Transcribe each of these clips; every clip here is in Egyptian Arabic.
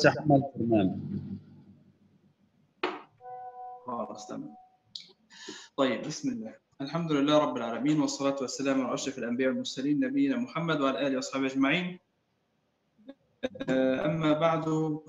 استحمل البرنامج خلاص تمام طيب بسم الله الحمد لله رب العالمين والصلاة والسلام على أشرف الأنبياء والمرسلين نبينا محمد وعلى آله وأصحابه أجمعين آه، أما بعد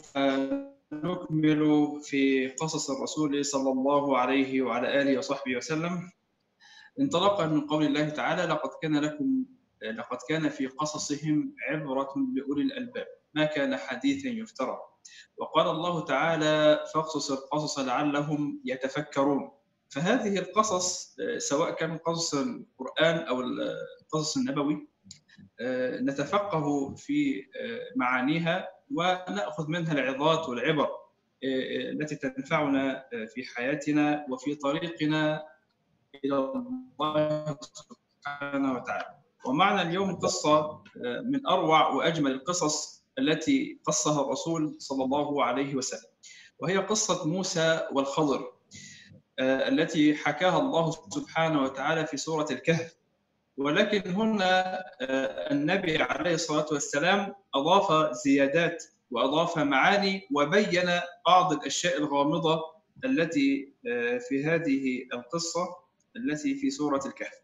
فنكمل في قصص الرسول صلى الله عليه وعلى آله وصحبه وسلم انطلقا من قول الله تعالى لقد كان لكم لقد كان في قصصهم عبرة لأولي الألباب ما كان حديثا يفترى وقال الله تعالى فاقصص القصص لعلهم يتفكرون فهذه القصص آه، سواء كان قصص القرآن أو القصص النبوي آه، نتفقه في آه، معانيها ونأخذ منها العظات والعبر آه، آه، التي تنفعنا آه، في حياتنا وفي طريقنا إلى الله سبحانه وتعالى ومعنا اليوم قصة آه، من أروع وأجمل القصص التي قصها الرسول صلى الله عليه وسلم وهي قصة موسى والخضر آه، التي حكاها الله سبحانه وتعالى في سورة الكهف ولكن هنا آه، النبي عليه الصلاة والسلام أضاف زيادات وأضاف معاني وبين بعض الأشياء الغامضة التي آه، في هذه القصة التي في سورة الكهف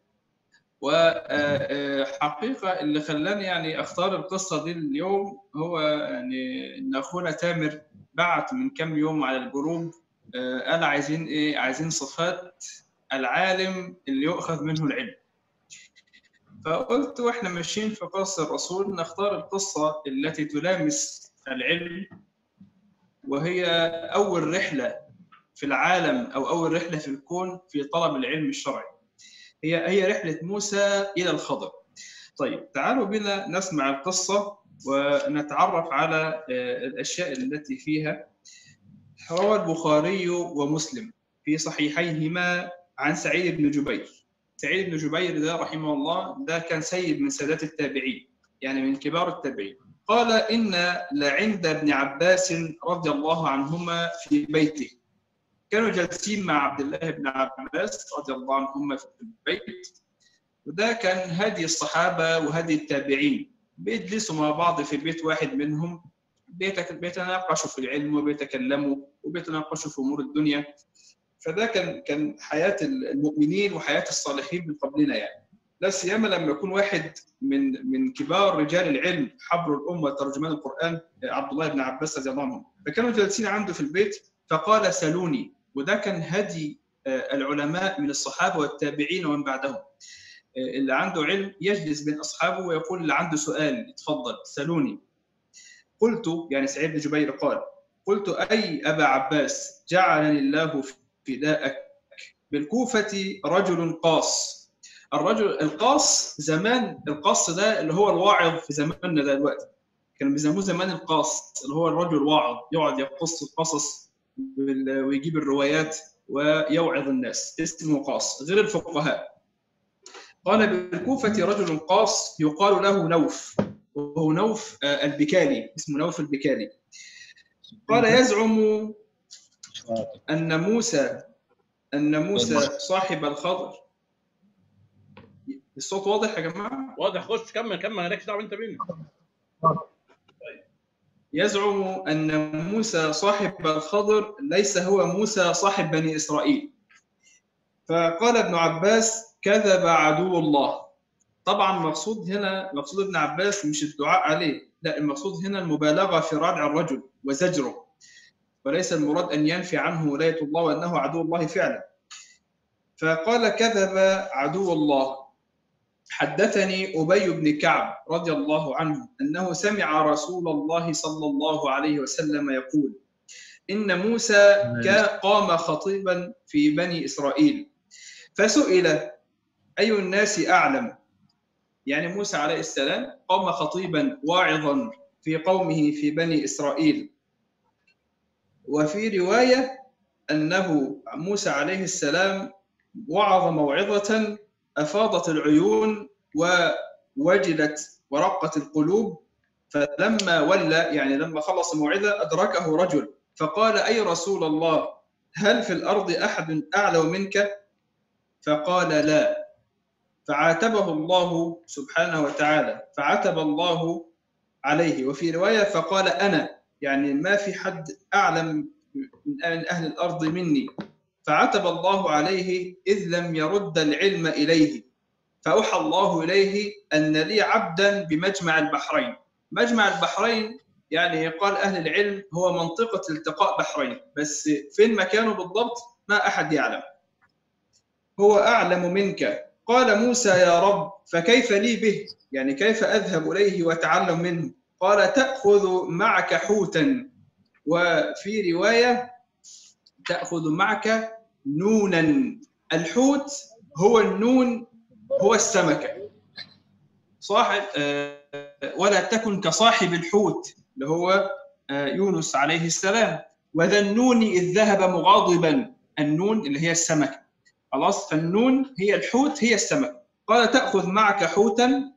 وحقيقة اللي خلاني يعني أختار القصة دي اليوم هو يعني إن أخونا تامر بعت من كم يوم على الجروب آه، قال عايزين إيه عايزين صفات العالم اللي يؤخذ منه العلم فقلت واحنا ماشيين في قصة الرسول نختار القصة التي تلامس العلم وهي أول رحلة في العالم أو أول رحلة في الكون في طلب العلم الشرعي هي هي رحلة موسى إلى الخضر طيب تعالوا بنا نسمع القصة ونتعرف على آه، الأشياء التي فيها روى البخاري ومسلم في صحيحيهما عن سعيد بن جبير سعيد بن جبير ده رحمه الله ده كان سيد من سادات التابعين يعني من كبار التابعين قال إن لعند ابن عباس رضي الله عنهما في بيته كانوا جالسين مع عبد الله بن عباس رضي الله عنهما في البيت وده كان هدي الصحابة وهدي التابعين بيجلسوا مع بعض في بيت واحد منهم بيتك- بيتناقشوا في العلم وبيتكلموا وبيتناقشوا في أمور الدنيا فده كان كان حياه المؤمنين وحياه الصالحين من قبلنا يعني لا سيما لما يكون واحد من من كبار رجال العلم حبر الامه ترجمان القران عبد الله بن عباس رضي الله عنه فكانوا جالسين عنده في البيت فقال سلوني وده كان هدي آه، العلماء من الصحابه والتابعين ومن بعدهم آه، اللي عنده علم يجلس بين اصحابه ويقول اللي عنده سؤال اتفضل سلوني قلت يعني سعيد بن جبير قال قلت اي ابا عباس جعلني الله فداءك بالكوفة رجل قاص الرجل القاص زمان القاص ده اللي هو الواعظ في زماننا ده دلوقتي كانوا بيسموه زمان القاص اللي هو الرجل الواعظ يقعد يقص القصص وال- ويجيب الروايات ويوعظ الناس اسمه قاص غير الفقهاء قال بالكوفة رجل قاص يقال له نوف وهو نوف آه، البكالي اسمه نوف البكالي قال يزعم أن موسى أن موسى صاحب الخضر الصوت واضح يا جماعة؟ واضح خش كمل كمل مالكش دعوه انت مني يزعم أن موسى صاحب الخضر ليس هو موسى صاحب بني إسرائيل فقال ابن عباس كذب عدو الله طبعا مقصود هنا مقصود ابن عباس مش الدعاء عليه لا المقصود هنا المبالغة في ردع الرجل وزجره وليس المراد أن ينفي عنه ولاية الله وأنه عدو الله فعلا فقال كذب عدو الله حدثني أبي بن كعب رضي الله عنه أنه سمع رسول الله صلى الله عليه وسلم يقول إن موسى كا- قام خطيبا في بني إسرائيل فسئل أي الناس أعلم يعني موسى عليه السلام قام خطيبا واعظا في قومه في بني إسرائيل وفي رواية أنه موسى عليه السلام وعظ موعظة أفاضت العيون ووجلت ورقت القلوب فلما ولى يعني لما خلص الموعظة أدركه رجل فقال أي رسول الله هل في الأرض أحد أعلى منك فقال لا فعاتبه الله سبحانه وتعالى فعتب الله عليه وفي رواية فقال أنا يعني ما في حد اعلم من اهل الارض مني فعتب الله عليه اذ لم يرد العلم اليه فاوحى الله اليه ان لي عبدا بمجمع البحرين مجمع البحرين يعني قال اهل العلم هو منطقه التقاء بحرين بس فين مكانه بالضبط ما احد يعلم هو اعلم منك قال موسى يا رب فكيف لي به يعني كيف اذهب اليه واتعلم منه قال تاخذ معك حوتا وفي روايه تاخذ معك نونا الحوت هو النون هو السمكه صاحب ولا تكن كصاحب الحوت اللي هو يونس عليه السلام وذا النون اذ ذهب مغاضبا النون اللي هي السمكه خلاص فالنون هي الحوت هي السمكه قال تاخذ معك حوتا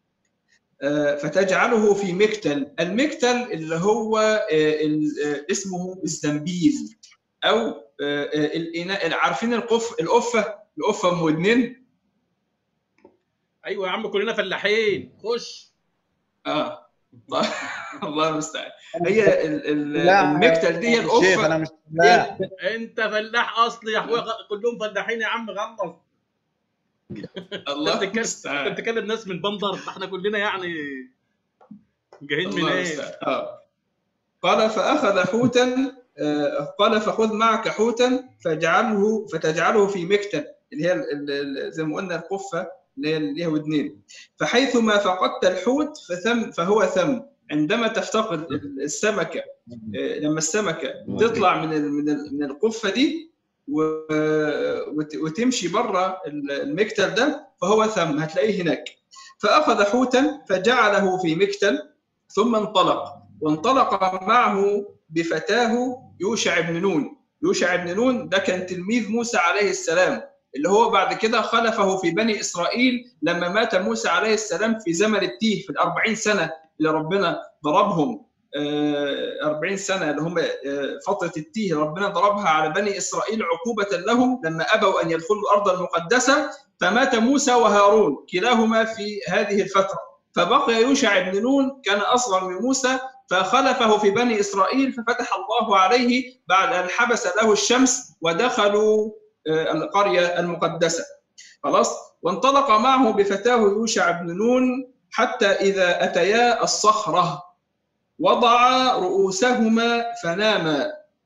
فتجعله في مكتل المكتل اللي هو اسمه الزنبيل او الاناء عارفين القف القفه القفه ام ودنين ايوه يا عم كلنا فلاحين خش اه الله المستعان هي المكتل دي هي القفه انا مش لا انت فلاح اصلي يا اخويا كلهم فلاحين يا عم غلط الله انت المستعان بتتكلم ناس من بندر احنا كلنا يعني جايين من الله ايه؟ المستعان. آه. قال فاخذ حوتا آه، قال فخذ معك حوتا فاجعله فتجعله في مكتل اللي هي ال- ال- زي ما قلنا القفه اللي هي اللي هي ودنين فحيثما فقدت الحوت فثم فهو ثم عندما تفتقد السمكه آه، لما السمكه تطلع من ال- من ال- من القفه دي و- وت- وتمشي بره المكتل ده فهو ثم هتلاقيه هناك فاخذ حوتا فجعله في مكتل ثم انطلق وانطلق معه بفتاه يوشع بن نون يوشع بن نون ده كان تلميذ موسى عليه السلام اللي هو بعد كده خلفه في بني إسرائيل لما مات موسى عليه السلام في زمن التيه في الأربعين سنة اللي ربنا ضربهم آه، 40 سنة اللي هم آه، فترة التيه ربنا ضربها على بني إسرائيل عقوبة لهم لما أبوا أن يدخلوا الأرض المقدسة فمات موسى وهارون كلاهما في هذه الفترة فبقي يوشع بن نون كان أصغر من موسى فخلفه في بني إسرائيل ففتح الله عليه بعد أن حبس له الشمس ودخلوا آه، القرية المقدسة خلاص وانطلق معه بفتاه يوشع بن نون حتى إذا أتيا الصخرة وضع رؤوسهما فناما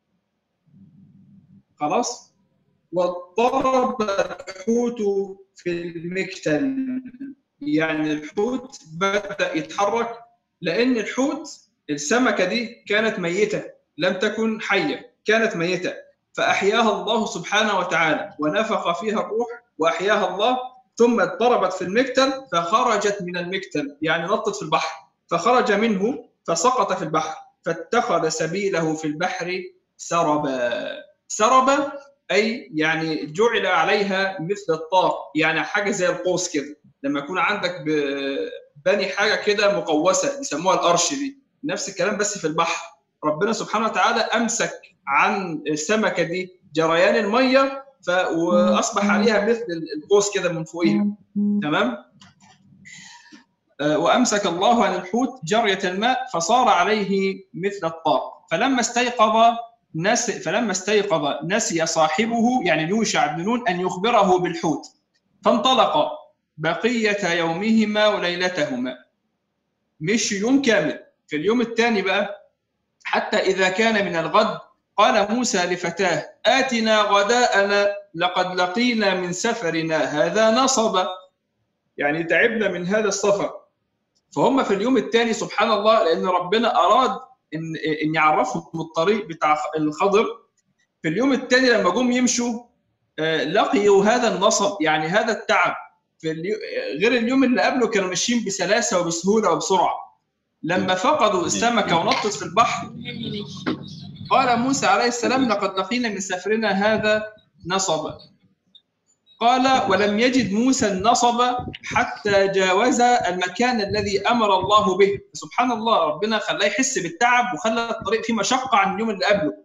خلاص واضطرب الحوت في المكتل يعني الحوت بدأ يتحرك لأن الحوت السمكة دي كانت ميتة لم تكن حية كانت ميتة فأحياها الله سبحانه وتعالى ونفخ فيها الروح وأحياها الله ثم اضطربت في المكتل فخرجت من المكتل يعني نطت في البحر فخرج منه فسقط في البحر فاتخذ سبيله في البحر سربا سربا أي يعني جعل عليها مثل الطاق يعني حاجة زي القوس كده لما يكون عندك ب- بني حاجة كده مقوسة بيسموها القرش دي نفس الكلام بس في البحر ربنا سبحانه وتعالى أمسك عن السمكة دي جريان المية ف... وأصبح عليها مثل القوس كده من فوقها تمام آه، وأمسك الله عن الحوت جرية الماء فصار عليه مثل الطاق فلما استيقظ نس فلما استيقظ نسي صاحبه يعني يوشع بن نون أن يخبره بالحوت فانطلق بقية يومهما وليلتهما مش يوم كامل في اليوم الثاني بقى حتى إذا كان من الغد قال موسى لفتاه آتنا غداءنا لقد لقينا من سفرنا هذا نصبا يعني تعبنا من هذا السفر فهم في اليوم الثاني سبحان الله لأن ربنا أراد إن إن يعرفهم الطريق بتاع الخضر في اليوم الثاني لما جم يمشوا آه، لقيوا هذا النصب يعني هذا التعب في اليو... غير اليوم اللي قبله كانوا ماشيين بسلاسه وبسهوله وبسرعه لما فقدوا السمكه ونطت في البحر قال موسى عليه السلام لقد لقينا من سفرنا هذا نصبا قال ولم يجد موسى النصب حتى جاوز المكان الذي امر الله به سبحان الله ربنا خلاه يحس بالتعب وخلى الطريق فيه مشقه عن اليوم اللي قبله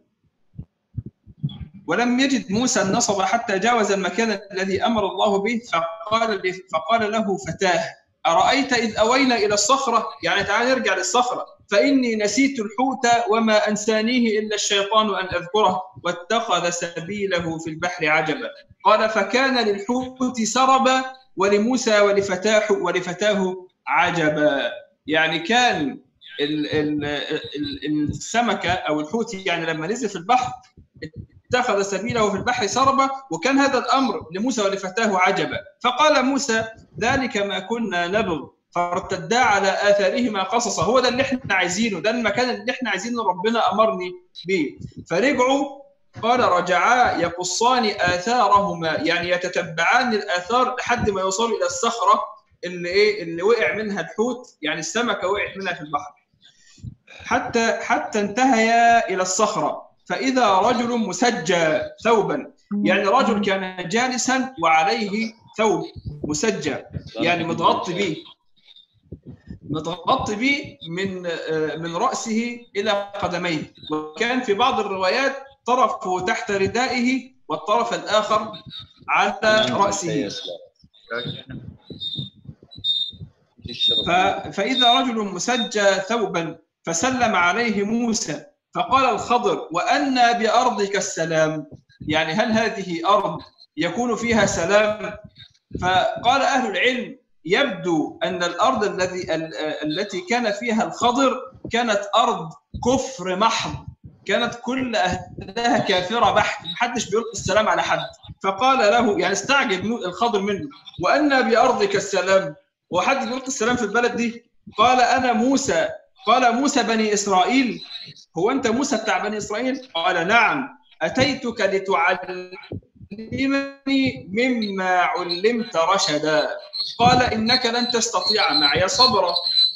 ولم يجد موسى النصب حتى جاوز المكان الذي امر الله به فقال فقال له فتاه ارايت اذ اوينا الى الصخره يعني تعال نرجع للصخره فإني نسيت الحوت وما أنسانيه إلا الشيطان أن أذكره واتخذ سبيله في البحر عجبا قال فكان للحوت سربا ولموسى ولفتاه ولفتاه عجبا يعني كان ال ال ال السمكة أو الحوت يعني لما نزل في البحر اتخذ سبيله في البحر سربا وكان هذا الأمر لموسى ولفتاه عجبا فقال موسى ذلك ما كنا نبغ فارتدا على اثارهما قصصا هو ده اللي احنا عايزينه ده المكان اللي احنا عايزينه ربنا امرني به فرجعوا قال رجعا يقصان اثارهما يعني يتتبعان الاثار لحد ما يوصلوا الى الصخره اللي ايه اللي وقع منها الحوت يعني السمكه وقعت منها في البحر حتى حتى انتهيا الى الصخره فاذا رجل مسجى ثوبا يعني رجل كان جالسا وعليه ثوب مسجى يعني متغطي به متغطي به من من راسه الى قدميه وكان في بعض الروايات طرفه تحت ردائه والطرف الاخر على راسه فاذا رجل مسجى ثوبا فسلم عليه موسى فقال الخضر وأنى بأرضك السلام يعني هل هذه أرض يكون فيها سلام فقال أهل العلم يبدو أن الأرض الذي التي كان فيها الخضر كانت أرض كفر محض كانت كل أهلها كافرة بحت محدش بيلقي السلام على حد فقال له يعني استعجب الخضر منه وأن بأرضك السلام وحد بيلقي السلام في البلد دي قال أنا موسى قال موسى بني إسرائيل هو أنت موسى بتاع بني إسرائيل قال نعم أتيتك لتعلمني مما علمت رشدا قال إنك لن تستطيع معي صبرا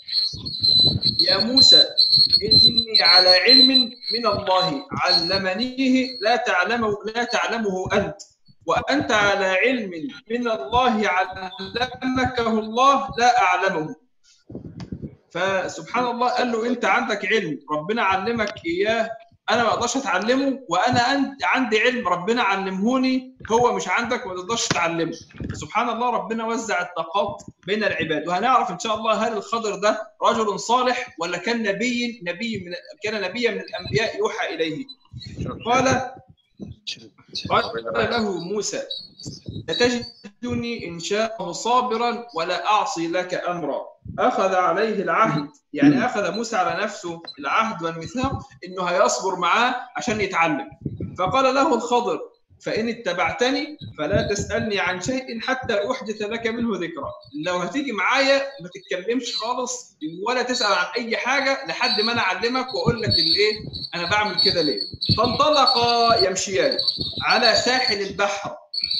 يا موسى إني على علم من الله علمنيه لا تعلمه لا تعلمه أنت وأنت على علم من الله علمكه الله لا أعلمه فسبحان الله قال له انت عندك علم ربنا علمك اياه انا ما اقدرش اتعلمه وانا عندي علم ربنا علمهوني هو مش عندك وما تقدرش تعلمه سبحان الله ربنا وزع الطاقات بين العباد وهنعرف ان شاء الله هل الخضر ده رجل صالح ولا كان نبي نبي من كان نبيا من الانبياء يوحى اليه قال قال له موسى لتجدني ان شاء الله صابرا ولا اعصي لك امرا اخذ عليه العهد يعني اخذ موسى على نفسه العهد والميثاق انه هيصبر معاه عشان يتعلم فقال له الخضر فان اتبعتني فلا تسالني عن شيء حتى احدث لك منه ذكرى لو هتيجي معايا ما تتكلمش خالص ولا تسال عن اي حاجه لحد ما انا اعلمك واقول لك الايه انا بعمل كده ليه فانطلقا يمشيان على ساحل البحر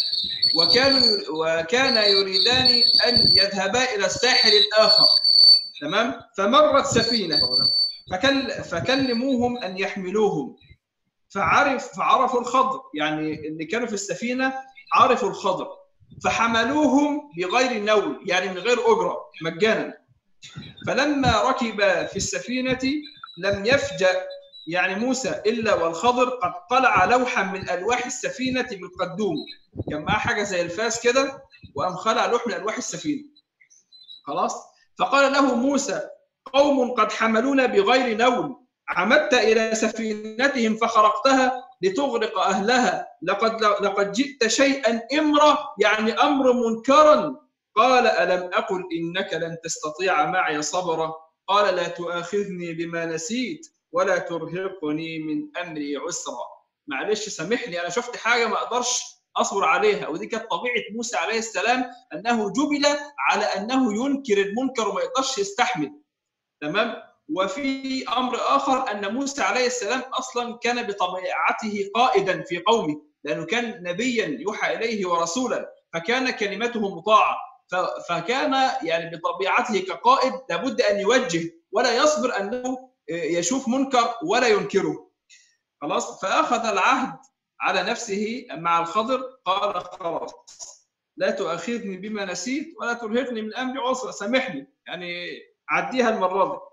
وكانوا وكان يريدان ان يذهبا الى الساحل الاخر تمام فمرت سفينه فكل فكلموهم ان يحملوهم فعرف فعرفوا الخضر يعني اللي كانوا في السفينه عرفوا الخضر فحملوهم بغير نول يعني من غير اجره مجانا فلما ركب في السفينه لم يفجأ يعني موسى الا والخضر قد قلع لوحا من الواح السفينه بالقدوم كان معاه حاجه زي الفاس كده وقام خلع لوح من الواح السفينه خلاص فقال له موسى قوم قد حملونا بغير نول عمدت الى سفينتهم فخرقتها لتغرق اهلها لقد لقد جئت شيئا امرا يعني امر منكرا قال الم اقل انك لن تستطيع معي صبرا قال لا تؤاخذني بما نسيت ولا ترهقني من امري عسرا معلش سامحني انا شفت حاجه ما اقدرش اصبر عليها ودي كانت طبيعه موسى عليه السلام انه جبل على انه ينكر المنكر وما يقدرش يستحمل تمام وفي امر اخر ان موسى عليه السلام اصلا كان بطبيعته قائدا في قومه لانه كان نبيا يوحى اليه ورسولا فكان كلمته مطاعه فكان يعني بطبيعته كقائد لابد ان يوجه ولا يصبر انه يشوف منكر ولا ينكره خلاص فاخذ العهد على نفسه مع الخضر قال خلاص لا تؤاخذني بما نسيت ولا ترهقني من امري عسرا سامحني يعني عديها المره دي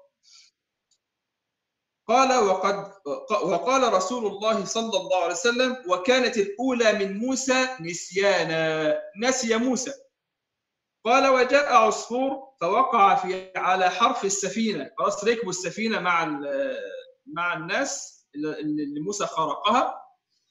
قال وقد وقال رسول الله صلى الله عليه وسلم وكانت الاولى من موسى نسيانا نسي موسى قال وجاء عصفور فوقع في على حرف السفينه خلاص ركبوا السفينه مع ال- مع الناس اللي اللي موسى خرقها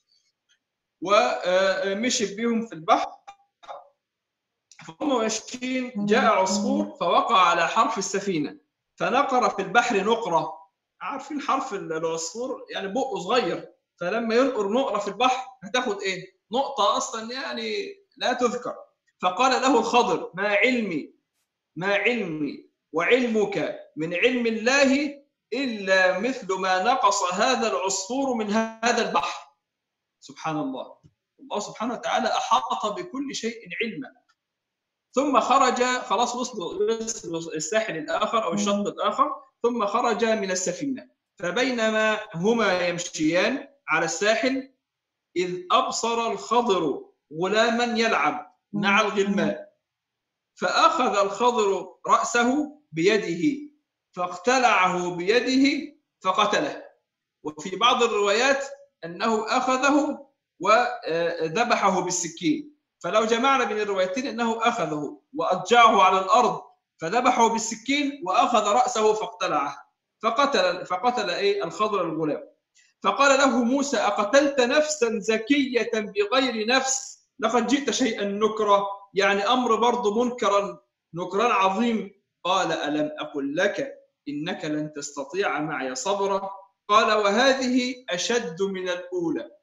ومشي بهم في البحر فهم ماشيين جاء عصفور فوقع على حرف السفينه فنقر في البحر نقره عارفين حرف العصفور يعني بقه صغير فلما ينقر نقره في البحر هتاخد ايه؟ نقطه اصلا يعني لا تذكر فقال له الخضر ما علمي ما علمي وعلمك من علم الله الا مثل ما نقص هذا العصفور من هذا البحر سبحان الله الله سبحانه وتعالى احاط بكل شيء علما ثم خرج خلاص وصلوا وصلوا الساحل الاخر او الشط الاخر ثم خرج من السفينه فبينما هما يمشيان على الساحل اذ ابصر الخضر غلاما يلعب مع الغلمان فاخذ الخضر راسه بيده فاقتلعه بيده فقتله وفي بعض الروايات انه اخذه وذبحه بالسكين فلو جمعنا بين الروايتين انه اخذه واضجعه على الارض فذبحه بالسكين واخذ راسه فاقتلعه فقتل فقتل ايه الخضر الغلام فقال له موسى اقتلت نفسا زكيه بغير نفس لقد جئت شيئا نكرا يعني امر برضه منكرا نكران عظيم قال الم اقل لك انك لن تستطيع معي صبرا قال وهذه اشد من الاولى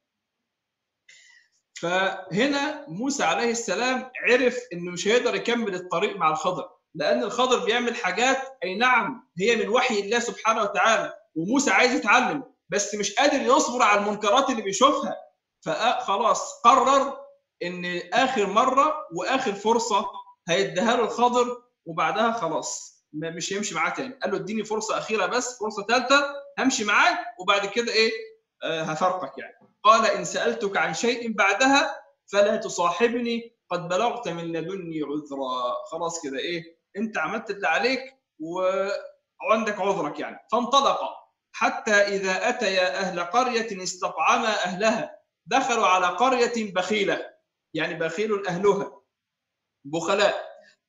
فهنا موسى عليه السلام عرف انه مش هيقدر يكمل الطريق مع الخضر لان الخضر بيعمل حاجات اي نعم هي من وحي الله سبحانه وتعالى وموسى عايز يتعلم بس مش قادر يصبر على المنكرات اللي بيشوفها فخلاص قرر ان اخر مره واخر فرصه هيديها له الخضر وبعدها خلاص مش هيمشي معاه تاني قال له اديني فرصه اخيره بس فرصه ثالثه همشي معاك وبعد كده ايه آه هفرقك يعني قال ان سالتك عن شيء بعدها فلا تصاحبني قد بلغت من لدني عذرا خلاص كده ايه انت عملت اللي عليك وعندك عذرك يعني فانطلقا حتى اذا اتيا اهل قريه استطعما اهلها دخلوا على قريه بخيله يعني بخيل اهلها بخلاء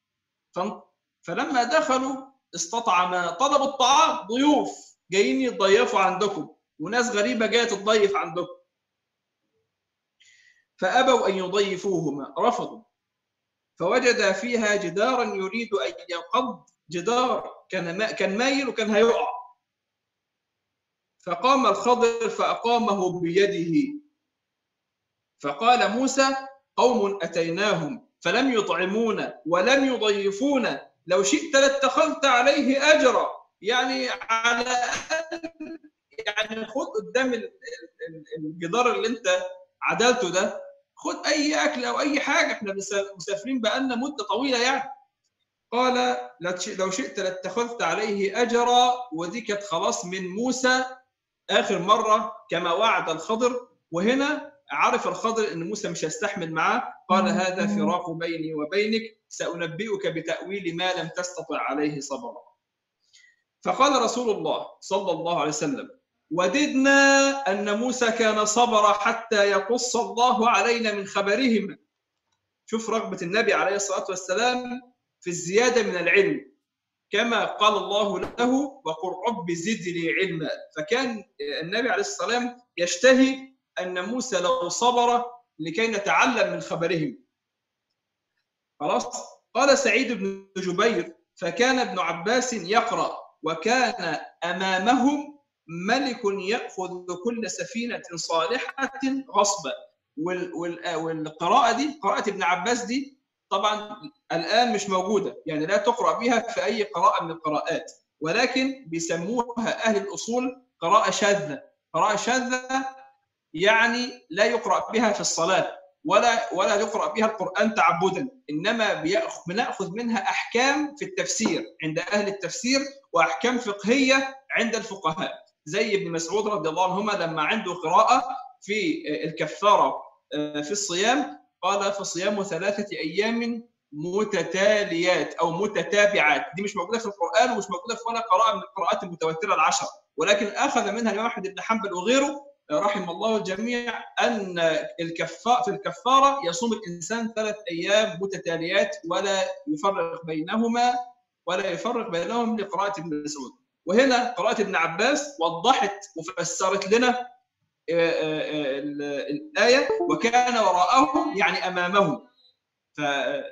فلما دخلوا استطعما طلبوا الطعام ضيوف جايين يتضيفوا عندكم وناس غريبه جايه تتضيف عندكم فابوا ان يضيفوهما رفضوا فوجد فيها جدارا يريد ان ينقض جدار كان ما كان مايل وكان هيقع فقام الخضر فاقامه بيده فقال موسى قوم اتيناهم فلم يطعمونا ولم يضيفونا لو شئت لاتخذت عليه اجرا يعني على يعني خد قدام الجدار اللي انت عدلته ده خد اي اكل او اي حاجه احنا مسافرين بقالنا مده طويله يعني قال لو شئت لاتخذت عليه اجرا ودي كانت خلاص من موسى اخر مره كما وعد الخضر وهنا عرف الخضر ان موسى مش هيستحمل معاه قال هذا فراق بيني وبينك سانبئك بتاويل ما لم تستطع عليه صبرا فقال رسول الله صلى الله عليه وسلم وددنا ان موسى كان صبر حتى يقص الله علينا من خبرهما شوف رغبه النبي عليه الصلاه والسلام في الزياده من العلم كما قال الله له وقل رب زدني علما فكان النبي عليه الصلاه والسلام يشتهي ان موسى لو صبر لكي نتعلم من خبرهم خلاص قال سعيد بن جبير فكان ابن عباس يقرا وكان امامهم ملك ياخذ كل سفينه صالحه غصبا والقراءه دي قراءه ابن عباس دي طبعا الان مش موجوده يعني لا تقرا بها في اي قراءه من القراءات ولكن بيسموها اهل الاصول قراءه شاذه قراءه شاذه يعني لا يقرا بها في الصلاه ولا ولا يقرا بها القران تعبدا انما بناخذ منها احكام في التفسير عند اهل التفسير واحكام فقهيه عند الفقهاء زي ابن مسعود رضي الله عنهما لما عنده قراءه في الكفاره في الصيام قال فصيام ثلاثه ايام متتاليات او متتابعات دي مش موجوده في القران ومش موجوده في ولا قراءه من القراءات المتواتره العشر ولكن اخذ منها الامام احمد بن حنبل وغيره رحم الله الجميع ان الكفاء في الكفاره يصوم الانسان ثلاث ايام متتاليات ولا يفرق بينهما ولا يفرق بينهم لقراءه ابن مسعود وهنا قراءه ابن عباس وضحت وفسرت لنا الايه وكان وراءهم يعني امامهم ف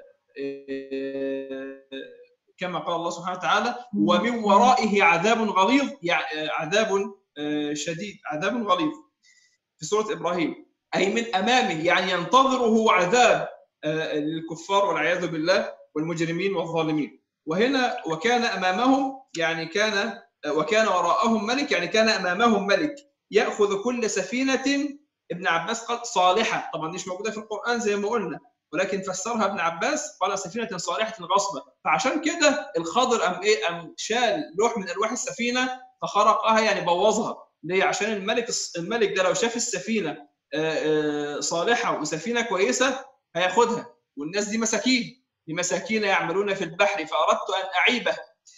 كما قال الله سبحانه وتعالى ومن ورائه عذاب غليظ يعني عذاب شديد عذاب غليظ في سوره ابراهيم اي من امامه يعني ينتظره عذاب للكفار والعياذ بالله والمجرمين والظالمين وهنا وكان امامهم يعني كان وكان وراءهم ملك يعني كان امامهم ملك ياخذ كل سفينه ابن عباس قال صالحه طبعا مش موجوده في القران زي ما قلنا ولكن فسرها ابن عباس قال سفينه صالحه غصبه فعشان كده الخضر ام ايه ام شال لوح من الواح السفينه فخرقها يعني بوظها ليه عشان الملك الملك ده لو شاف السفينه صالحه وسفينه كويسه هياخدها والناس دي مساكين لمساكين يعملون في البحر فاردت ان اعيبه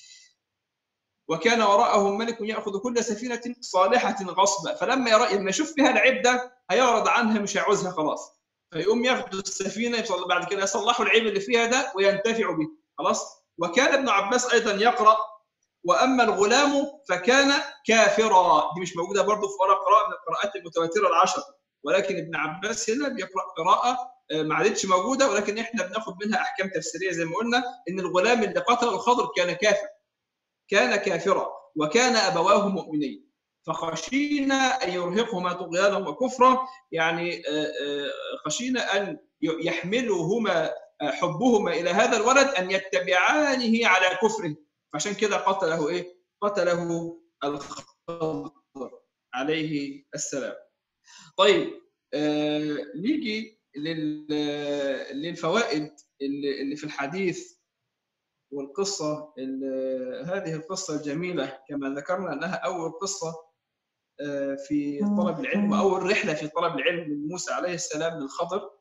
وكان وراءهم ملك ياخذ كل سفينه صالحه غصبا فلما يرى لما يشوف فيها العيب ده هيعرض عنها مش هيعوزها خلاص فيقوم ياخذ السفينه بعد كده يصلحوا العيب اللي فيها ده وينتفعوا به خلاص وكان ابن عباس ايضا يقرا واما الغلام فكان كافرا دي مش موجوده برضه في ورق قراءه من القراءات المتواتره العشر ولكن ابن عباس هنا بيقرا قراءه ما عادتش موجوده ولكن احنا بناخد منها احكام تفسيريه زي ما قلنا ان الغلام اللي قتل الخضر كان كافر كان كافرا وكان ابواه مؤمنين فخشينا ان يرهقهما طغيانا وكفرا يعني خشينا ان يحملهما حبهما الى هذا الولد ان يتبعانه على كفره فعشان كده قتله ايه؟ قتله الخضر عليه السلام. طيب آه نيجي للفوائد اللي في الحديث والقصه هذه القصه الجميله كما ذكرنا انها اول قصه في طلب العلم واول رحله في طلب العلم من موسى عليه السلام للخضر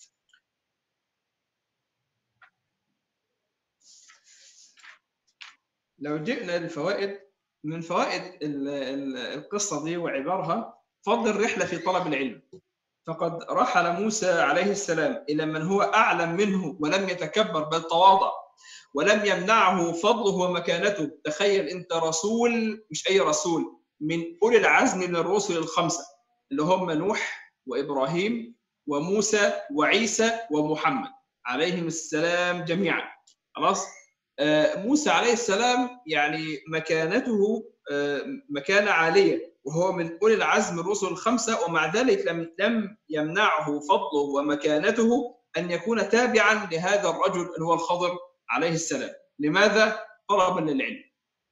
لو جئنا للفوائد من فوائد القصه دي وعبارها فضل الرحله في طلب العلم فقد رحل موسى عليه السلام الى من هو اعلم منه ولم يتكبر بل تواضع ولم يمنعه فضله ومكانته تخيل انت رسول مش اي رسول من اولي العزم من الرسل الخمسه اللي هم نوح وابراهيم وموسى وعيسى ومحمد عليهم السلام جميعا خلاص موسى عليه السلام يعني مكانته مكانه عاليه وهو من اولي العزم الرسل الخمسه ومع ذلك لم لم يمنعه فضله ومكانته ان يكون تابعا لهذا الرجل اللي هو الخضر عليه السلام لماذا طلبا للعلم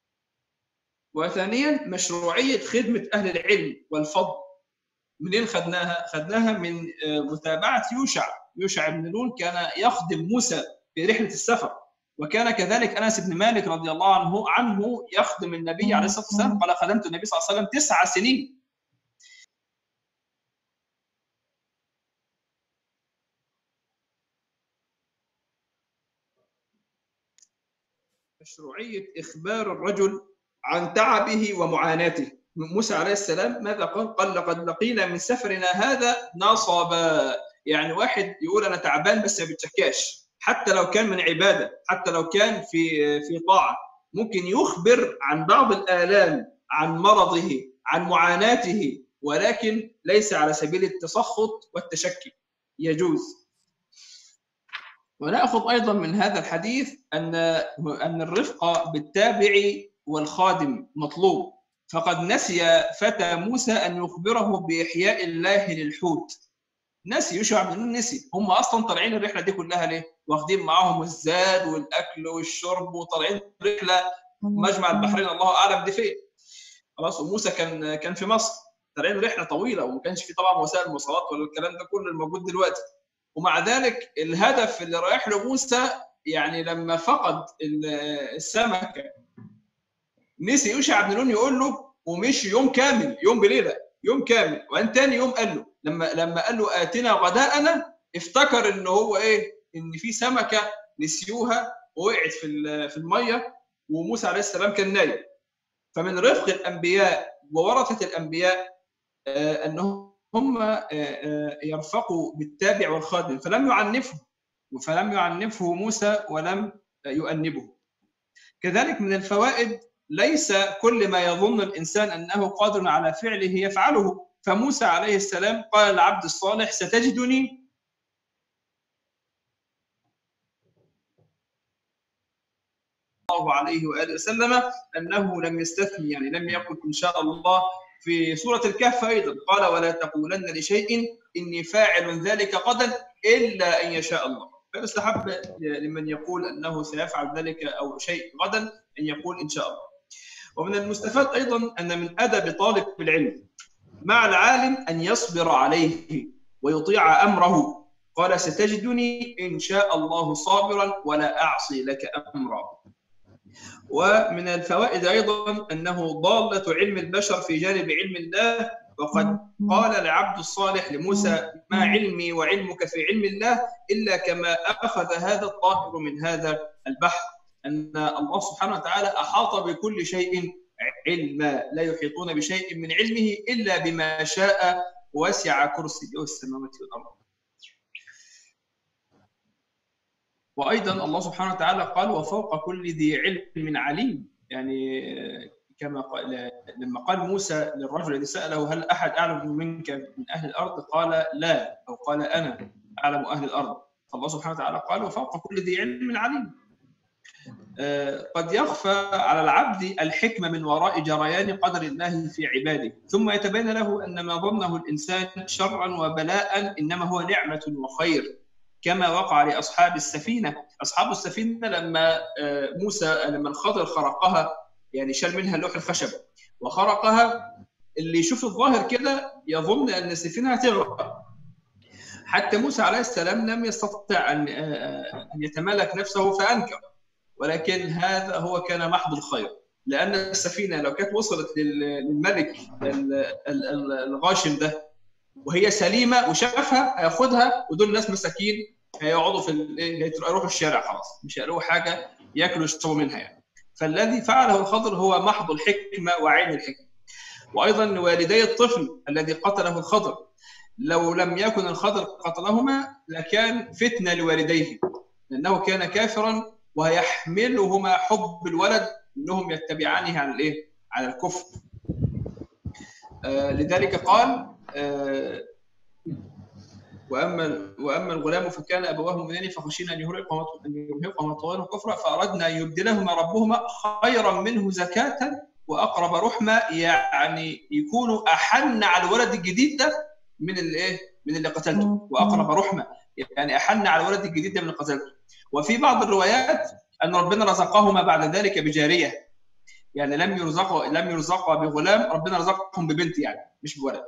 وثانيا مشروعيه خدمه اهل العلم والفضل منين خدناها خدناها من متابعه يوشع يوشع بن نون كان يخدم موسى في رحله السفر وكان كذلك انس بن مالك رضي الله عنه عنه يخدم النبي عليه الصلاه والسلام قال خدمت النبي صلى الله عليه وسلم تسع سنين مشروعيه اخبار الرجل عن تعبه ومعاناته موسى عليه السلام ماذا قال؟ قال لقد لقينا من سفرنا هذا نصبا يعني واحد يقول انا تعبان بس ما بيتشكاش حتى لو كان من عباده حتى لو كان في في طاعه ممكن يخبر عن بعض الالام عن مرضه عن معاناته ولكن ليس على سبيل التسخط والتشكي يجوز وناخذ ايضا من هذا الحديث ان ان الرفق بالتابع والخادم مطلوب فقد نسي فتى موسى ان يخبره باحياء الله للحوت نسي يوشع بن نون نسي هم اصلا طالعين الرحله دي كلها ليه؟ واخدين معاهم الزاد والاكل والشرب وطالعين رحله مجمع البحرين الله اعلم دي فين خلاص وموسى كان كان في مصر طالعين رحله طويله وما كانش في طبعا وسائل مواصلات ولا الكلام ده كله الموجود دلوقتي ومع ذلك الهدف اللي رايح له موسى يعني لما فقد السمكه نسي يوشع بن نون يقول له ومشي يوم كامل يوم بليله يوم كامل وان تاني يوم قال له لما لما قال له اتنا غداءنا افتكر ان هو ايه ان في سمكه نسيوها ووقعت في في الميه وموسى عليه السلام كان نايم فمن رفق الانبياء وورثه الانبياء انهم هم يرفقوا بالتابع والخادم فلم يعنفه فلم يعنفه موسى ولم يؤنبه كذلك من الفوائد ليس كل ما يظن الانسان انه قادر على فعله يفعله فموسى عليه السلام قال العبد الصالح ستجدني الله عليه واله وسلم انه لم يستثني يعني لم يقل ان شاء الله في سوره الكهف ايضا قال ولا تقولن لشيء اني فاعل ذلك غدا الا ان يشاء الله فيستحب لمن يقول انه سيفعل ذلك او شيء غدا ان يقول ان شاء الله ومن المستفاد ايضا ان من ادب طالب العلم مع العالم ان يصبر عليه ويطيع امره قال ستجدني ان شاء الله صابرا ولا اعصي لك امرا ومن الفوائد ايضا انه ضاله علم البشر في جانب علم الله وقد قال العبد الصالح لموسى ما علمي وعلمك في علم الله الا كما اخذ هذا الطاهر من هذا البحر ان الله سبحانه وتعالى احاط بكل شيء علما لا يحيطون بشيء من علمه الا بما شاء وسع كرسيه السماوات والارض. وايضا الله سبحانه وتعالى قال وفوق كل ذي علم عليم يعني كما قال لما قال موسى للرجل الذي ساله هل احد اعلم منك من اهل الارض؟ قال لا او قال انا اعلم اهل الارض فالله سبحانه وتعالى قال وفوق كل ذي علم عليم. قد يخفى على العبد الحكمه من وراء جريان قدر الله في عباده، ثم يتبين له ان ما ظنه الانسان شرا وبلاء انما هو نعمه وخير، كما وقع لاصحاب السفينه، اصحاب السفينه لما موسى لما الخضر خرقها يعني شال منها لوح الخشب وخرقها اللي يشوف الظاهر كده يظن ان السفينه هتغرق حتى موسى عليه السلام لم يستطع ان ان يتمالك نفسه فانكر ولكن هذا هو كان محض الخير لان السفينه لو كانت وصلت للملك الغاشم ده وهي سليمه وشافها هياخدها ودول ناس مساكين هيقعدوا في هيروحوا الشارع خلاص مش هيلاقوا حاجه ياكلوا ويشربوا منها يعني فالذي فعله الخضر هو محض الحكمه وعين الحكمه وايضا والدي الطفل الذي قتله الخضر لو لم يكن الخضر قتلهما لكان فتنه لوالديه لانه كان كافرا ويحملهما حب الولد انهم يتبعانه على الايه؟ على الكفر. آه لذلك قال آه واما واما الغلام فكان ابواه مؤمنين فخشينا ان يرهقهما ان يرهقهما طغيانا كفرا فاردنا ان يبدلهما ربهما خيرا منه زكاه واقرب رحمه يعني يكونوا احن على الولد الجديد ده من الايه؟ من اللي قتلته واقرب رحمه يعني احن على الولد الجديد ده من اللي قتلته وفي بعض الروايات ان ربنا رزقهما بعد ذلك بجاريه يعني لم يرزقوا لم يرزقوا بغلام ربنا رزقهم ببنت يعني مش بولد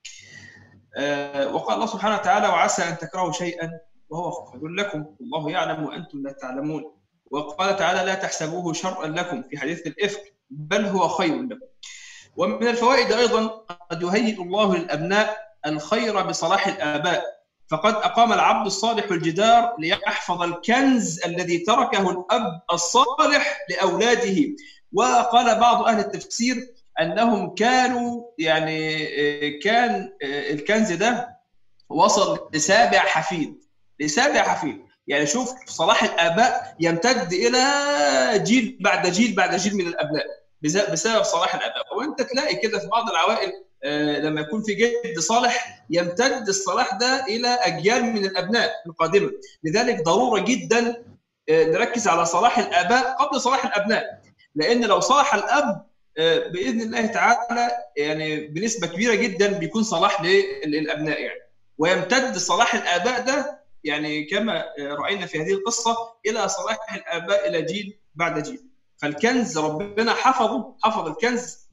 آه وقال الله سبحانه وتعالى وعسى ان تكرهوا شيئا وهو خير لكم والله يعلم وانتم لا تعلمون وقال تعالى لا تحسبوه شرا لكم في حديث الافك بل هو خير لكم ومن الفوائد ايضا قد يهيئ الله للابناء الخير بصلاح الاباء فقد اقام العبد الصالح الجدار ليحفظ الكنز الذي تركه الاب الصالح لاولاده وقال بعض اهل التفسير انهم كانوا يعني كان الكنز ده وصل لسابع حفيد لسابع حفيد يعني شوف صلاح الاباء يمتد الى جيل بعد جيل بعد جيل من الابناء بسبب صلاح الاباء وانت تلاقي كده في بعض العوائل لما يكون في جد صالح يمتد الصلاح ده الى اجيال من الابناء القادمه لذلك ضروره جدا نركز على صلاح الاباء قبل صلاح الابناء لان لو صلح الاب باذن الله تعالى يعني بنسبه كبيره جدا بيكون صلاح للابناء يعني ويمتد صلاح الاباء ده يعني كما راينا في هذه القصه الى صلاح الاباء الى جيل بعد جيل فالكنز ربنا حفظه حفظ الكنز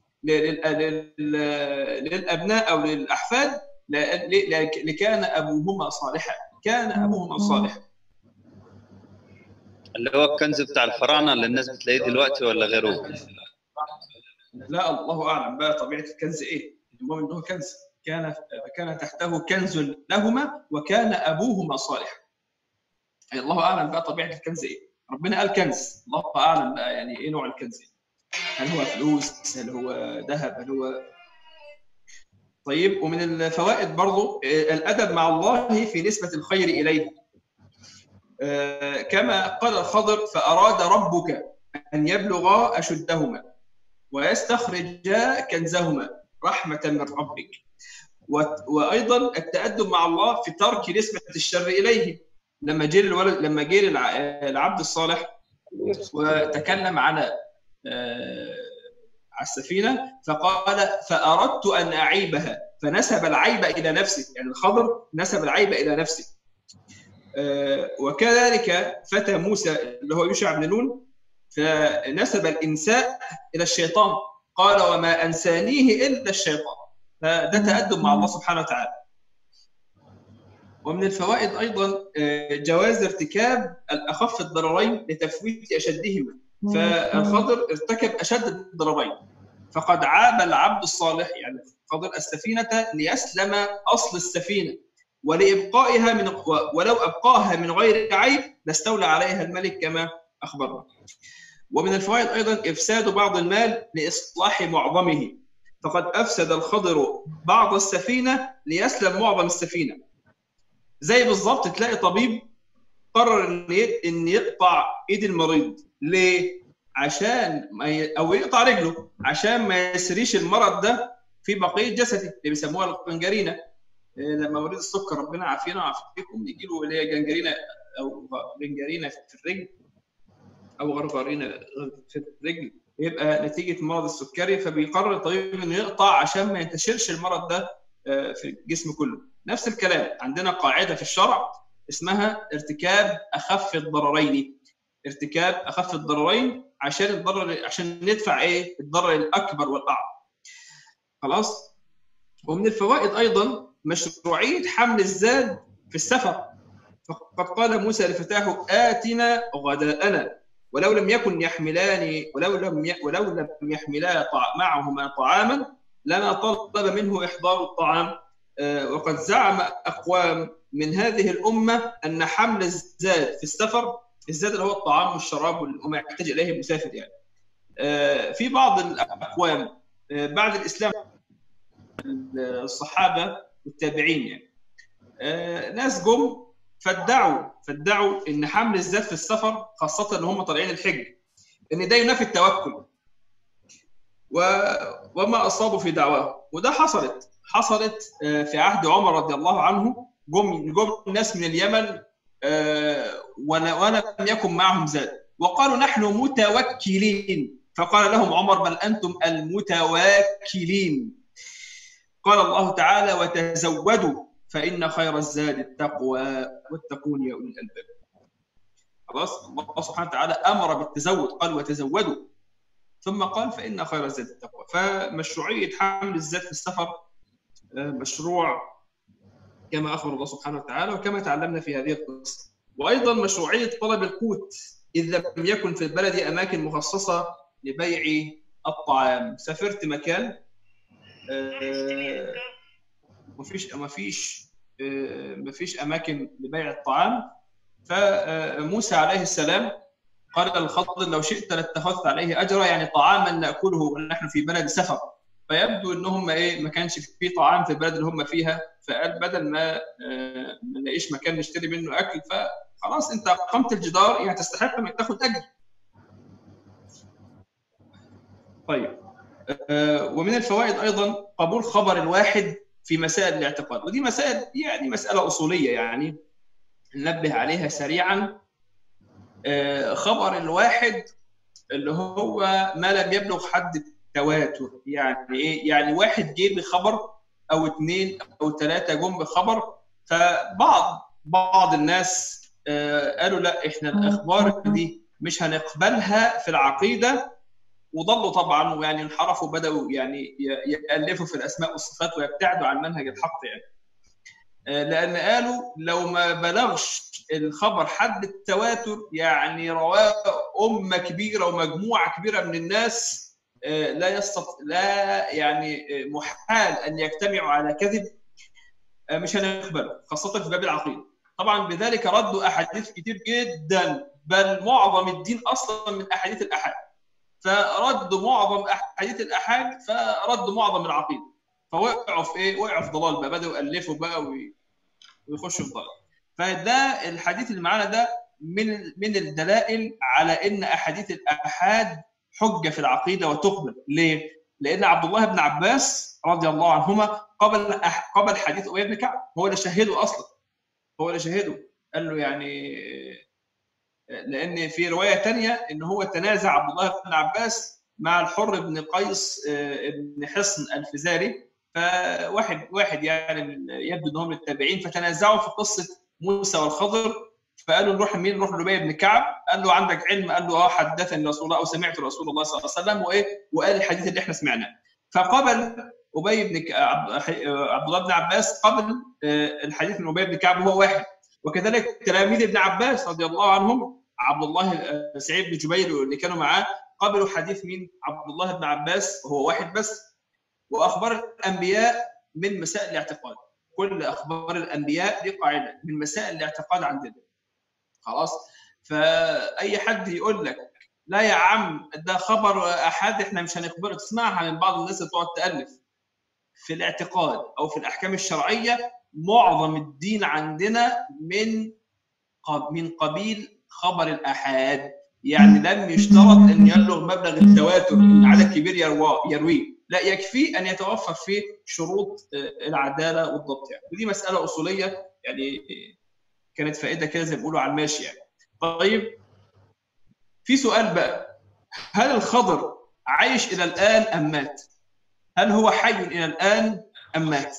للابناء او للاحفاد لكان ابوهما صالحا كان ابوهما صالحا اللي هو الكنز بتاع الفراعنه اللي الناس بتلاقيه دلوقتي ولا غيره؟ لا الله اعلم بقى طبيعه الكنز ايه؟ المهم انه كنز كان كان تحته كنز لهما وكان ابوهما صالحا. الله اعلم بقى طبيعه الكنز ايه؟ ربنا قال كنز، الله اعلم بقى يعني ايه نوع الكنز؟ هل هو فلوس؟ هل هو ذهب؟ هل هو طيب ومن الفوائد برضو آه، الادب مع الله في نسبه الخير اليه آه، كما قال الخضر فاراد ربك ان يبلغا اشدهما ويستخرجا كنزهما رحمه من ربك و- وايضا التادب مع الله في ترك نسبه الشر اليه لما جه الولد لما جه الع- العبد الصالح وتكلم على آه، على السفينه فقال فاردت ان اعيبها فنسب العيب الى نفسه يعني الخضر نسب العيب الى نفسه آه، وكذلك فتى موسى اللي هو يوشع بن نون فنسب الانساء الى الشيطان قال وما انسانيه الا الشيطان فده تادب مع الله سبحانه وتعالى ومن الفوائد ايضا آه، جواز ارتكاب الاخف الضررين لتفويت اشدهما فالخضر ارتكب اشد الضررين فقد عاب العبد الصالح يعني الخضر السفينه ليسلم اصل السفينه ولابقائها من ولو ابقاها من غير عيب لاستولى عليها الملك كما اخبرنا. ومن الفوائد ايضا افساد بعض المال لاصلاح معظمه فقد افسد الخضر بعض السفينه ليسلم معظم السفينه. زي بالظبط تلاقي طبيب قرر ان ي- ان يقطع ايد المريض ليه؟ عشان ما ي... او يقطع رجله عشان ما يسريش المرض ده في بقيه جسده اللي بيسموها القنجرينه إيه، لما مريض السكر ربنا يعافينا ويعافيكم يجي له اللي هي جنجرينه او جنجرينه في الرجل او غرغرينه في الرجل يبقى نتيجه مرض السكري فبيقرر الطبيب انه يقطع عشان ما ينتشرش المرض ده آه، في الجسم كله نفس الكلام عندنا قاعده في الشرع اسمها ارتكاب اخف الضررين ارتكاب اخف الضررين عشان الضرر عشان ندفع ايه الضرر الاكبر والاعظم خلاص ومن الفوائد ايضا مشروعيه حمل الزاد في السفر فقد قال موسى لفتاه آتنا غداءنا ولو لم يكن يحملان ولو لم ي... ولو لم يحملا طع... معهما طعاما لما طلب منه احضار الطعام آه، وقد زعم اقوام من هذه الامه ان حمل الزاد في السفر الزاد اللي هو الطعام والشراب وما يحتاج اليه المسافر يعني آه، في بعض الاقوام آه، بعد الاسلام الصحابه والتابعين يعني آه، ناس جم فادعوا فادعوا ان حمل الزاد في السفر خاصه ان هم طالعين الحج ان ده ينافي التوكل و... وما اصابوا في دعواه وده حصلت حصلت آه، في عهد عمر رضي الله عنه جم جم ناس من اليمن آه، ولا- ولم يكن معهم زاد وقالوا نحن متوكلين فقال لهم عمر بل انتم المتواكلين قال الله تعالى وتزودوا فإن خير الزاد التقوى واتقون يا أولي الألباب خلاص الله سبحانه وتعالى أمر بالتزود قال وتزودوا ثم قال فإن خير الزاد التقوى فمشروعية حمل الزاد في السفر آه، مشروع كما أخبر الله سبحانه وتعالى وكما تعلمنا في هذه القصة وأيضا مشروعية طلب القوت إذ لم يكن في البلد أماكن مخصصة لبيع الطعام سافرت مكان آه، مفيش مفيش آه، مفيش اماكن لبيع الطعام فموسى عليه السلام قال للخضر لو شئت لاتخذت عليه اجرا يعني طعاما ناكله ونحن في بلد سفر فيبدو ان هم ايه ما كانش في طعام في البلد اللي هم فيها فقال بدل ما آه، ما نلاقيش مكان نشتري منه اكل فخلاص انت اقمت الجدار يعني تستحق انك تاخد اجر. طيب آه، ومن الفوائد ايضا قبول خبر الواحد في مسائل الاعتقاد ودي مسائل يعني مساله اصوليه يعني ننبه عليها سريعا آه، خبر الواحد اللي هو ما لم يبلغ حد التواتر يعني ايه يعني واحد جه بخبر او اثنين او ثلاثه جم بخبر فبعض بعض الناس آه، قالوا لا احنا الاخبار دي مش هنقبلها في العقيده وضلوا طبعا ويعني انحرفوا بداوا يعني ي- يالفوا في الاسماء والصفات ويبتعدوا عن منهج الحق يعني آه، لان قالوا لو ما بلغش الخبر حد التواتر يعني رواه امه كبيره ومجموعه كبيره من الناس آه، لا يستط... لا يعني آه، محال ان يجتمعوا على كذب آه، مش هنقبله خاصه في باب العقيده طبعا بذلك ردوا احاديث كتير جدا بل معظم الدين اصلا من احاديث الاحاد فردوا معظم احاديث الاحاد فردوا معظم العقيده فوقعوا في ايه؟ وقعوا في ضلال بقى بداوا يالفوا بقى وي- ويخشوا في ضلال فده الحديث اللي معانا ده من من الدلائل على ان احاديث الاحاد حجه في العقيده وتقبل ليه؟ لان عبد الله بن عباس رضي الله عنهما قبل أح- قبل حديث ابي بن كعب هو اللي شهده اصلا هو اللي شهده قال له يعني لان في روايه تانية ان هو تنازع عبد الله بن عباس مع الحر بن قيس آه، بن حصن الفزاري فواحد واحد يعني يبدو انهم التابعين فتنازعوا في قصه موسى والخضر فقالوا نروح لمين؟ نروح لابي بن كعب قال له عندك علم؟ قال له اه حدثني رسول الله او سمعت رسول الله صلى الله عليه وسلم وايه؟ وقال الحديث اللي احنا سمعناه فقبل ابي بن ك- عبد عبد الله بن عباس قبل آه، الحديث من ابي بن كعب هو واحد وكذلك تلاميذ ابن عباس رضي الله عنهم عبد الله آه، سعيد بن جبير اللي كانوا معاه قبلوا حديث مين؟ عبد الله بن عباس وهو واحد بس واخبار الانبياء من مسائل الاعتقاد كل اخبار الانبياء دي قاعده من مسائل الاعتقاد عندنا خلاص فاي حد يقول لك لا يا عم ده خبر احد احنا مش هنقبله تسمعها من بعض الناس اللي تقعد تالف في الاعتقاد او في الاحكام الشرعيه معظم الدين عندنا من قب- من قبيل خبر الاحاد يعني لم يشترط ان يبلغ مبلغ التواتر ان عدد كبير يرواه يرويه لا يكفي ان يتوفر فيه شروط آه، العداله والضبط يعني ودي مساله اصوليه يعني كانت فائده كده زي ما بيقولوا على الماشي يعني طيب في سؤال بقى هل الخضر عايش الى الان ام مات؟ هل هو حي الى الان ام مات؟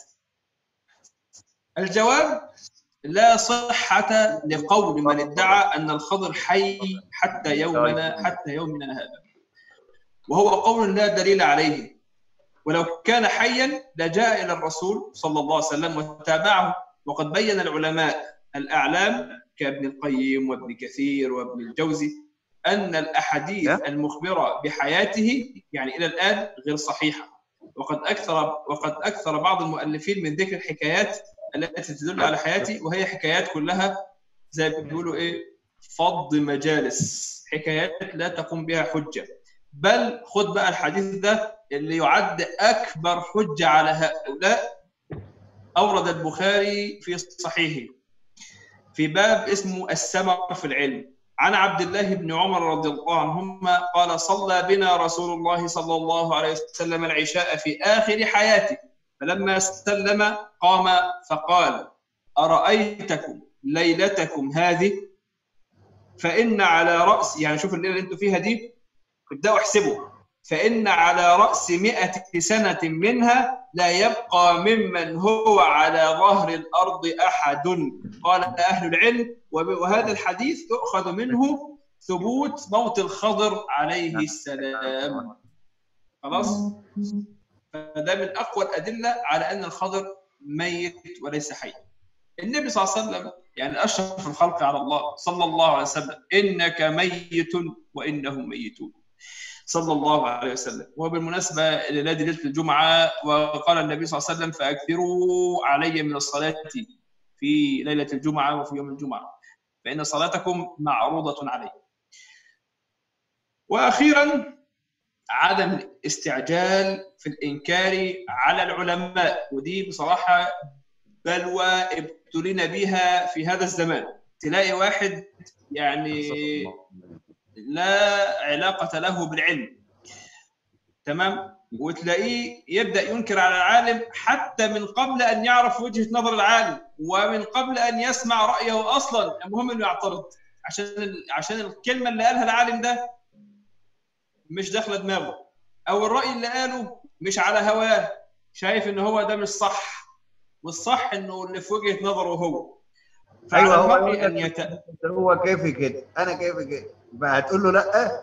الجواب لا صحة لقول من ادعى أن الخضر حي حتى يومنا حتى يومنا هذا وهو قول لا دليل عليه ولو كان حيا لجاء إلى الرسول صلى الله عليه وسلم وتابعه وقد بين العلماء الأعلام كابن القيم وابن كثير وابن الجوزي أن الأحاديث المخبرة بحياته يعني إلى الآن غير صحيحة وقد أكثر وقد أكثر بعض المؤلفين من ذكر الحكايات التي تدل على حياتي وهي حكايات كلها زي ما بيقولوا ايه فض مجالس حكايات لا تقوم بها حجه بل خد بقى الحديث ده اللي يعد اكبر حجه على هؤلاء اورد البخاري في صحيحه في باب اسمه السمر في العلم عن عبد الله بن عمر رضي الله عنهما قال صلى بنا رسول الله صلى الله عليه وسلم العشاء في اخر حياته فلما سلم قام فقال أرأيتكم ليلتكم هذه فإن على رأس يعني شوف الليلة اللي انتوا فيها دي ابدأوا احسبوا فإن على رأس مئة سنة منها لا يبقى ممن هو على ظهر الأرض أحد قال أهل العلم وهذا الحديث يؤخذ منه ثبوت موت الخضر عليه السلام خلاص فده من اقوى الادله على ان الخضر ميت وليس حي. النبي صلى الله عليه وسلم يعني اشرف الخلق على الله صلى الله عليه وسلم انك ميت وانهم ميتون. صلى الله عليه وسلم وبالمناسبه الليله دي ليله الجمعه وقال النبي صلى الله عليه وسلم فاكثروا علي من الصلاه في ليله الجمعه وفي يوم الجمعه فان صلاتكم معروضه علي. واخيرا عدم الاستعجال في الانكار على العلماء ودي بصراحه بلوى ابتلينا بيها في هذا الزمان تلاقي واحد يعني لا علاقه له بالعلم تمام وتلاقيه يبدا ينكر على العالم حتى من قبل ان يعرف وجهه نظر العالم ومن قبل ان يسمع رايه اصلا المهم انه يعترض عشان عشان الكلمه اللي قالها العالم ده مش داخله دماغه او الراي اللي قاله مش على هواه شايف ان هو ده مش صح والصح انه اللي في وجهه نظره هو ايوه هو المرء يقول ان لك يت... هو كيفي كده انا كيفي كده بقى هتقول له لا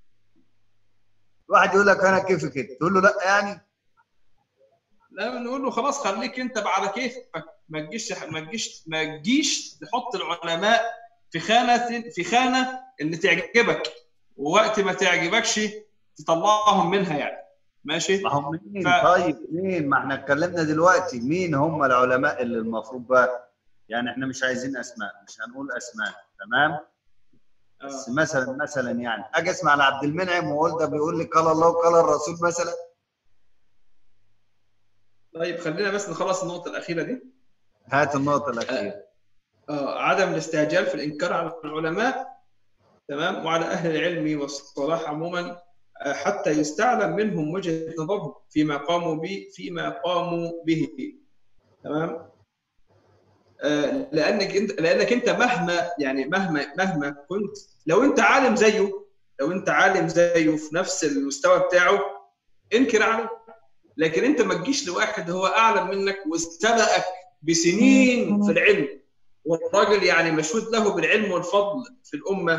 واحد يقول لك انا كيفي كده تقول له لا يعني لا نقول له خلاص خليك انت بقى على كيفك ما تجيش ما تجيش ما تجيش تحط العلماء في خانه في خانه اللي تعجبك ووقت ما تعجبكش تطلعهم منها يعني ماشي ما هم مين ف- طيب مين ما احنا اتكلمنا دلوقتي مين هم العلماء اللي المفروض بقى يعني احنا مش عايزين اسماء مش هنقول اسماء تمام بس آه. مثلا مثلا يعني اجي اسمع على عبد المنعم واقول ده بيقول لي قال الله وقال الرسول مثلا طيب خلينا بس نخلص النقطه الاخيره دي هات النقطه الاخيره آه، عدم الاستعجال في الانكار على العلماء تمام وعلى اهل العلم والصلاح عموما آه، حتى يستعلم منهم وجهه نظرهم فيما قاموا به فيما قاموا به تمام آه، لانك انت لانك انت مهما يعني مهما مهما كنت لو انت عالم زيه لو انت عالم زيه في نفس المستوى بتاعه انكر عليه لكن انت ما تجيش لواحد هو اعلم منك واستبقك بسنين في العلم والراجل يعني مشهود له بالعلم والفضل في الامه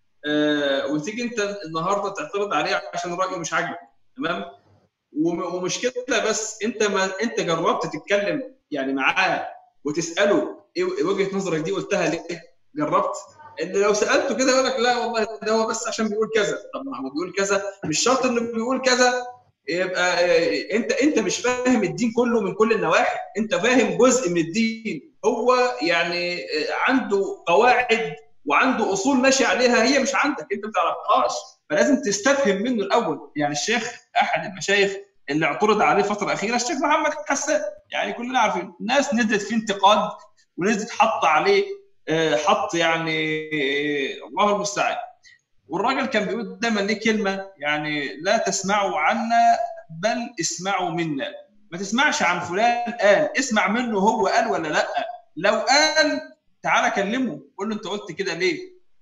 آه وتيجي انت النهارده تعترض عليه عشان الراجل مش عاجبك تمام وم- ومش كده بس انت ما انت جربت تتكلم يعني معاه وتساله ايه وجهه نظرك دي قلتها ليه؟ جربت؟ ان لو سالته كده يقول لك لا والله ده هو بس عشان بيقول كذا طب ما هو بيقول كذا مش شرط انه بيقول كذا يبقى آه، انت انت مش فاهم الدين كله من كل النواحي انت فاهم جزء من الدين هو يعني آه، عنده قواعد وعنده اصول ماشي عليها هي مش عندك انت ما تعرفهاش فلازم تستفهم منه الاول يعني الشيخ احد المشايخ اللي اعترض عليه فتره اخيره الشيخ محمد حسان يعني كلنا عارفين الناس نزلت فيه انتقاد ونزلت حط عليه آه، حط يعني آه، الله المستعان والراجل كان بيقول دايما ليه كلمه يعني لا تسمعوا عنا بل اسمعوا منا ما تسمعش عن فلان قال اسمع منه هو قال ولا لا لو قال تعالى كلمه قول له انت قلت كده ليه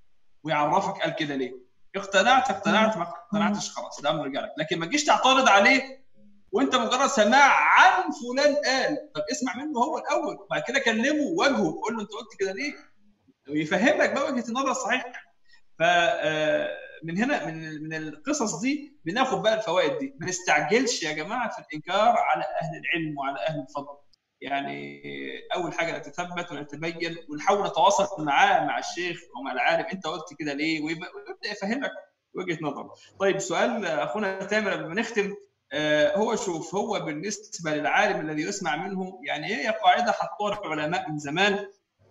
ويعرفك قال كده ليه اقتنعت اقتنعت ما اقتنعتش خلاص ده امر رجالك لكن ما تجيش تعترض عليه وانت مجرد سماع عن فلان قال طب اسمع منه هو الاول وبعد كده كلمه وواجهه قول له انت قلت كده ليه ويفهمك بقى وجهه النظر الصحيحه ف آه، من هنا من من القصص دي بناخد بقى الفوائد دي ما نستعجلش يا جماعه في الانكار على اهل العلم وعلى اهل الفضل يعني اول حاجه نتثبت ونتبين ونحاول نتواصل معاه مع الشيخ او مع العالم انت قلت كده ليه ويبقى ويبدا يفهمك وجهه نظره طيب سؤال اخونا تامر قبل ما نختم آه، هو شوف هو بالنسبه للعالم الذي يسمع منه يعني هي قاعده حطوها العلماء من زمان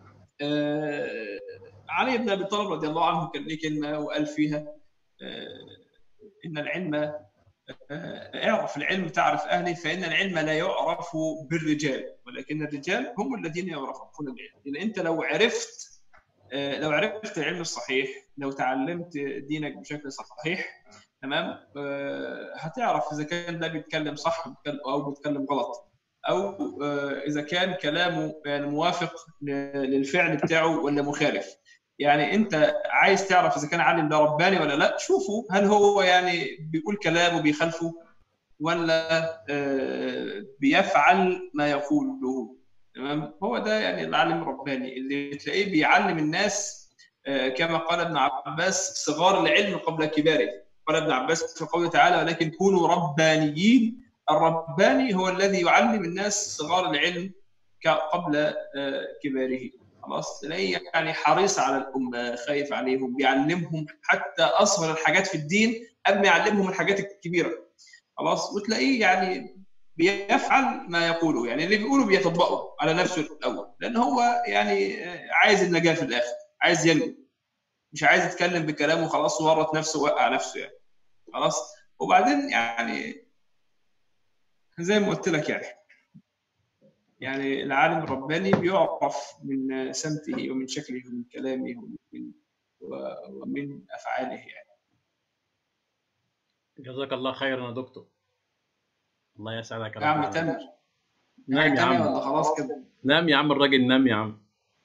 آه، علي بن ابي طالب رضي الله عنه كان ليه كلمه وقال فيها آه، ان العلم آه، اعرف العلم تعرف اهله فان العلم لا يعرف بالرجال ولكن الرجال هم الذين يعرفون العلم لان انت لو عرفت آه، لو عرفت العلم الصحيح لو تعلمت دينك بشكل صحيح تمام آه، هتعرف اذا كان ده بيتكلم صح او بيتكلم غلط او آه، اذا كان كلامه يعني موافق ل- للفعل بتاعه ولا مخالف يعني انت عايز تعرف اذا كان عالم ده رباني ولا لا شوفوا هل هو يعني بيقول كلام وبيخالفه ولا آه، بيفعل ما يقوله تمام هو ده يعني العالم الرباني اللي تلاقيه بيعلم الناس آه، كما قال ابن عباس صغار العلم قبل كباره قال ابن عباس في قوله تعالى ولكن كونوا ربانيين الرباني هو الذي يعلم الناس صغار العلم ك- قبل آه، كباره خلاص تلاقيه يعني حريص على الامه خايف عليهم بيعلمهم حتى اصغر الحاجات في الدين قبل ما يعلمهم الحاجات الكبيره خلاص وتلاقيه يعني بيفعل ما يقوله يعني اللي بيقوله بيطبقه على نفسه الاول لان هو يعني آه، عايز النجاه في الاخر عايز ينجو مش عايز يتكلم بكلامه خلاص وورط نفسه ووقع نفسه يعني خلاص وبعدين يعني زي ما قلت لك يعني يعني العالم الرباني بيعرف من سمته ومن شكله ومن كلامه ومن ومن افعاله يعني جزاك الله خيرا يا دكتور الله يسعدك يا عم تامر نام يا تانية عم ولا خلاص كده نام يا عم الراجل نام يا عم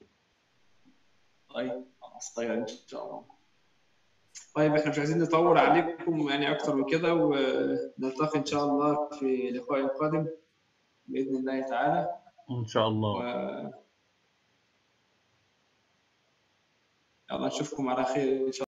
طيب خلاص طيب ان شاء الله طيب احنا مش عايزين نطول عليكم يعني اكتر من كده ونلتقي ان شاء الله في لقاء قادم باذن الله تعالى ان شاء الله و يلا نشوفكم على خير ان شاء الله